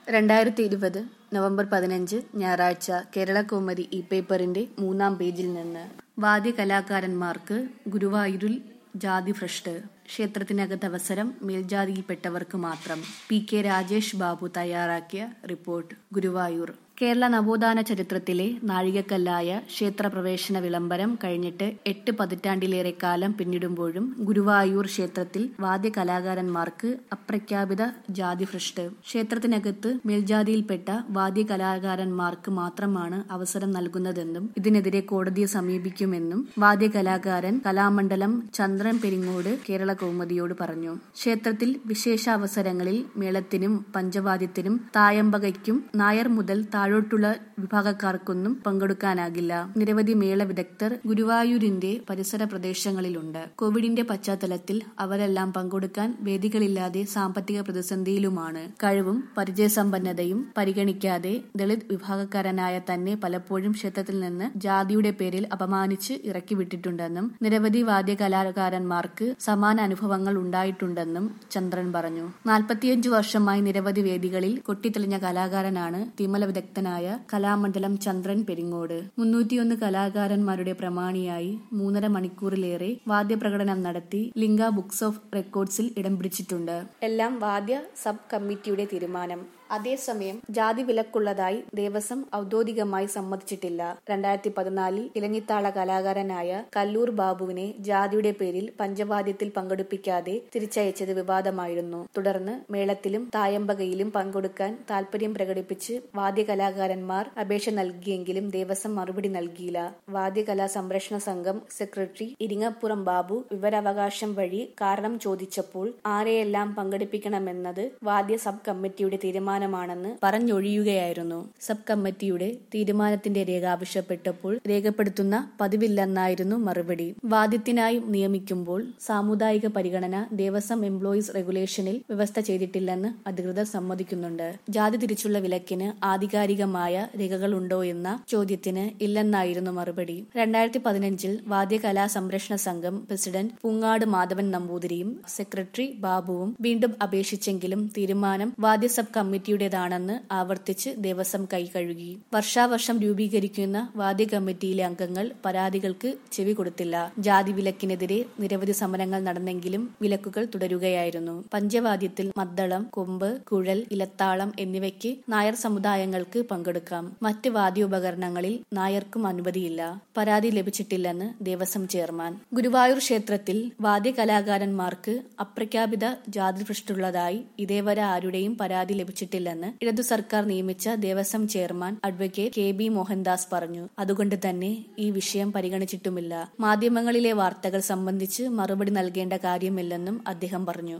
രണ്ടായിരത്തി ഇരുപത് നവംബർ പതിനഞ്ച് ഞായറാഴ്ച കേരളകൗമുദി ഇ പേപ്പറിന്റെ മൂന്നാം പേജിൽ നിന്ന് വാദ്യകലാകാരന്മാർക്ക് ഗുരുവായൂരിൽ ജാതി ഭ്രഷ്ട് ക്ഷേത്രത്തിനകത്ത് അവസരം മേൽജാതിയിൽപ്പെട്ടവർക്ക് മാത്രം പി കെ രാജേഷ് ബാബു തയ്യാറാക്കിയ റിപ്പോർട്ട് ഗുരുവായൂർ കേരള നവോത്ഥാന ചരിത്രത്തിലെ നാഴികക്കല്ലായ ക്ഷേത്രപ്രവേശന വിളംബരം കഴിഞ്ഞിട്ട് എട്ട് പതിറ്റാണ്ടിലേറെ കാലം പിന്നിടുമ്പോഴും ഗുരുവായൂർ ക്ഷേത്രത്തിൽ വാദ്യകലാകാരന്മാർക്ക് അപ്രഖ്യാപിത ജാതി ഭ്രഷ്ട് ക്ഷേത്രത്തിനകത്ത് മേൽജാതിയിൽപ്പെട്ട വാദ്യകലാകാരന്മാർക്ക് മാത്രമാണ് അവസരം നൽകുന്നതെന്നും ഇതിനെതിരെ കോടതിയെ സമീപിക്കുമെന്നും വാദ്യകലാകാരൻ കലാമണ്ഡലം ചന്ദ്രൻ പെരിങ്ങോട് കേരള കൗമുദിയോട് പറഞ്ഞു ക്ഷേത്രത്തിൽ വിശേഷാവസരങ്ങളിൽ മേളത്തിനും പഞ്ചവാദ്യത്തിനും തായമ്പകയ്ക്കും നായർ മുതൽ താഴോട്ടുള്ള വിഭാഗക്കാർക്കൊന്നും പങ്കെടുക്കാനാകില്ല നിരവധി മേള വിദഗ്ധർ ഗുരുവായൂരിന്റെ പരിസര പ്രദേശങ്ങളിലുണ്ട് കോവിഡിന്റെ പശ്ചാത്തലത്തിൽ അവരെല്ലാം പങ്കെടുക്കാൻ വേദികളില്ലാതെ സാമ്പത്തിക പ്രതിസന്ധിയിലുമാണ് കഴിവും പരിചയസമ്പന്നതയും പരിഗണിക്കാതെ ദളിത് വിഭാഗക്കാരനായ തന്നെ പലപ്പോഴും ക്ഷേത്രത്തിൽ നിന്ന് ജാതിയുടെ പേരിൽ അപമാനിച്ച് ഇറക്കി വിട്ടിട്ടുണ്ടെന്നും നിരവധി വാദ്യകലാകാരന്മാർക്ക് സമാന അനുഭവങ്ങൾ ഉണ്ടായിട്ടുണ്ടെന്നും ചന്ദ്രൻ പറഞ്ഞു നാൽപ്പത്തിയഞ്ചു വർഷമായി നിരവധി വേദികളിൽ കൊട്ടിത്തെളിഞ്ഞ കലാകാരനാണ് തിമല വിദഗ്ധനായ കലാമണ്ഡലം ചന്ദ്രൻ പെരിങ്ങോട് മുന്നൂറ്റിയൊന്ന് കലാകാരന്മാരുടെ പ്രമാണിയായി മൂന്നര മണിക്കൂറിലേറെ വാദ്യപ്രകടനം നടത്തി ലിംഗ ബുക്സ് ഓഫ് റെക്കോർഡ്സിൽ ഇടം പിടിച്ചിട്ടുണ്ട് എല്ലാം വാദ്യ സബ് കമ്മിറ്റിയുടെ തീരുമാനം അതേസമയം ജാതി വിലക്കുള്ളതായി ദേവസ്വം ഔദ്യോഗികമായി സമ്മതിച്ചിട്ടില്ല രണ്ടായിരത്തി പതിനാലിൽ ഇലഞ്ഞിത്താള കലാകാരനായ കല്ലൂർ ബാബുവിനെ ജാതിയുടെ പേരിൽ പഞ്ചവാദ്യത്തിൽ പങ്കെടുപ്പിക്കാതെ തിരിച്ചയച്ചത് വിവാദമായിരുന്നു തുടർന്ന് മേളത്തിലും തായമ്പകയിലും പങ്കെടുക്കാൻ താൽപര്യം പ്രകടിപ്പിച്ച് വാദ്യകലാകാരന്മാർ അപേക്ഷ നൽകിയെങ്കിലും ദേവസ്വം മറുപടി നൽകിയില്ല വാദ്യകലാ സംരക്ഷണ സംഘം സെക്രട്ടറി ഇരിങ്ങപ്പുറം ബാബു വിവരാവകാശം വഴി കാരണം ചോദിച്ചപ്പോൾ ആരെയെല്ലാം പങ്കെടുപ്പിക്കണമെന്നത് വാദ്യ സബ് കമ്മിറ്റിയുടെ തീരുമാനം തീരുമാനമാണെന്ന് പറഞ്ഞൊഴിയുകയായിരുന്നു സബ് കമ്മിറ്റിയുടെ തീരുമാനത്തിന്റെ രേഖ ആവശ്യപ്പെട്ടപ്പോൾ രേഖപ്പെടുത്തുന്ന പതിവില്ലെന്നായിരുന്നു മറുപടി വാദ്യത്തിനായി നിയമിക്കുമ്പോൾ സാമുദായിക പരിഗണന ദേവസ്വം എംപ്ലോയീസ് റെഗുലേഷനിൽ വ്യവസ്ഥ ചെയ്തിട്ടില്ലെന്ന് അധികൃതർ സമ്മതിക്കുന്നുണ്ട് ജാതി തിരിച്ചുള്ള വിലക്കിന് ആധികാരികമായ രേഖകളുണ്ടോ എന്ന ചോദ്യത്തിന് ഇല്ലെന്നായിരുന്നു മറുപടി രണ്ടായിരത്തി പതിനഞ്ചിൽ വാദ്യകലാ സംരക്ഷണ സംഘം പ്രസിഡന്റ് പൂങ്ങാട് മാധവൻ നമ്പൂതിരിയും സെക്രട്ടറി ബാബുവും വീണ്ടും അപേക്ഷിച്ചെങ്കിലും തീരുമാനം വാദ്യ സബ് കമ്മിറ്റി കമ്മിറ്റിയുടേതാണെന്ന് ആവർത്തിച്ച് ദേവസ്വം കൈകഴുകി വർഷാവർഷം രൂപീകരിക്കുന്ന വാദ്യ കമ്മിറ്റിയിലെ അംഗങ്ങൾ പരാതികൾക്ക് ചെവി കൊടുത്തില്ല ജാതി വിലക്കിനെതിരെ നിരവധി സമരങ്ങൾ നടന്നെങ്കിലും വിലക്കുകൾ തുടരുകയായിരുന്നു പഞ്ചവാദ്യത്തിൽ മദ്ദളം കൊമ്പ് കുഴൽ ഇലത്താളം എന്നിവയ്ക്ക് നായർ സമുദായങ്ങൾക്ക് പങ്കെടുക്കാം മറ്റ് വാദ്യോപകരണങ്ങളിൽ നായർക്കും അനുമതിയില്ല പരാതി ലഭിച്ചിട്ടില്ലെന്ന് ദേവസ്വം ചെയർമാൻ ഗുരുവായൂർ ക്ഷേത്രത്തിൽ വാദ്യകലാകാരന്മാർക്ക് അപ്രഖ്യാപിത ജാതി ഭ്രഷ്ടുള്ളതായി ഇതേവരെ ആരുടെയും പരാതി ലഭിച്ചിട്ടില്ലെന്ന് ഇടതു സർക്കാർ നിയമിച്ച Devaswom chairman advocate K B Mohandas പറഞ്ഞു അതുകൊണ്ട് തന്നെ ഈ വിഷയം പരിഗണിച്ചിട്ടുമില്ല മാധ്യമങ്ങളിലെ വാർത്തകൾ സംബന്ധിച്ച് മറുപടി നൽകേണ്ട കാര്യമില്ലെന്നും അദ്ദേഹം പറഞ്ഞു